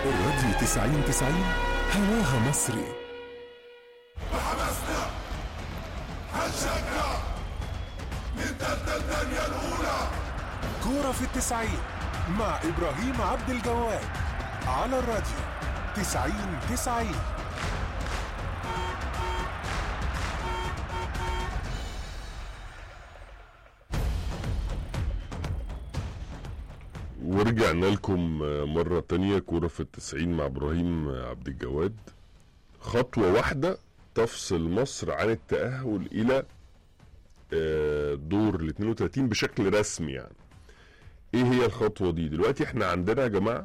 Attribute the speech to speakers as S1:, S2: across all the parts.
S1: الراديو تسعين تسعين هواها مصري
S2: حماسنا هنشجع نتقدم الدنيا الأولى
S1: كورة في التسعين مع إبراهيم عبد الجواد على الراديو تسعين تسعين
S3: ورجعنا لكم مرة تانية كورة في التسعين مع إبراهيم عبد الجواد خطوة واحدة تفصل مصر عن التأهل إلى آه، دور ال 32 بشكل رسمي يعني ايه هي الخطوة دي دلوقتي احنا عندنا يا جماعة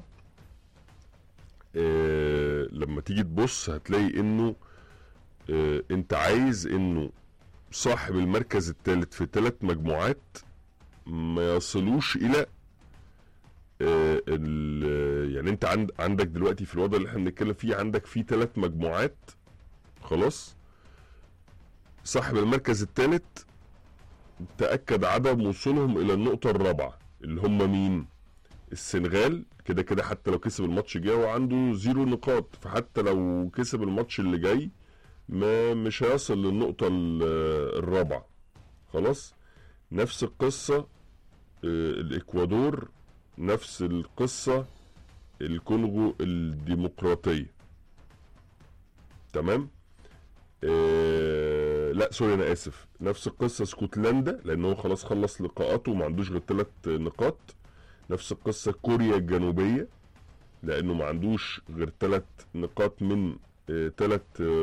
S3: آه، لما تيجي تبص هتلاقي انه آه، انت عايز انه صاحب المركز الثالث في ثلاث مجموعات ما يصلوش الى آه، ال- يعني انت عند عندك دلوقتي في الوضع اللي احنا بنتكلم فيه عندك في ثلاث مجموعات خلاص صاحب المركز الثالث تأكد عدم وصولهم إلى النقطة الرابعة اللي هم مين؟ السنغال كده كده حتى لو كسب الماتش الجاي وعنده زيرو نقاط فحتى لو كسب الماتش اللي جاي ما مش هيصل للنقطة ال- الرابعة خلاص نفس القصة آه، الإكوادور نفس القصة الكونغو الديمقراطية تمام آه لا سوري انا اسف نفس القصه اسكتلندا لان هو خلاص خلص لقاءاته وما عندوش غير ثلاث نقاط نفس القصه كوريا الجنوبيه لانه ما عندوش غير ثلاث نقاط من ثلاث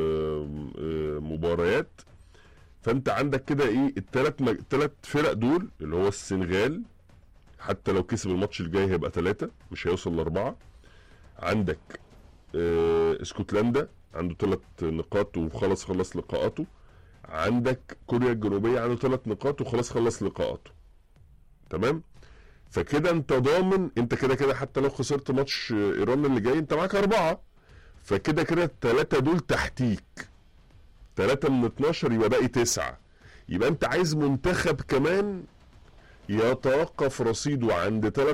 S3: مباريات فانت عندك كده ايه الثلاث الثلاث فرق دول اللي هو السنغال حتى لو كسب الماتش الجاي هيبقى ثلاثة مش هيوصل لأربعة عندك آه، اسكتلندا عنده ثلاث نقاط وخلاص خلص لقاءاته عندك كوريا الجنوبية عنده ثلاث نقاط وخلاص خلص لقاءاته تمام فكده انت ضامن انت كده كده حتى لو خسرت ماتش آه، ايران اللي جاي انت معاك اربعة فكده كده الثلاثة دول تحتيك ثلاثة من 12 يبقى باقي تسعة يبقى انت عايز منتخب كمان يتوقف رصيده عند ثلاث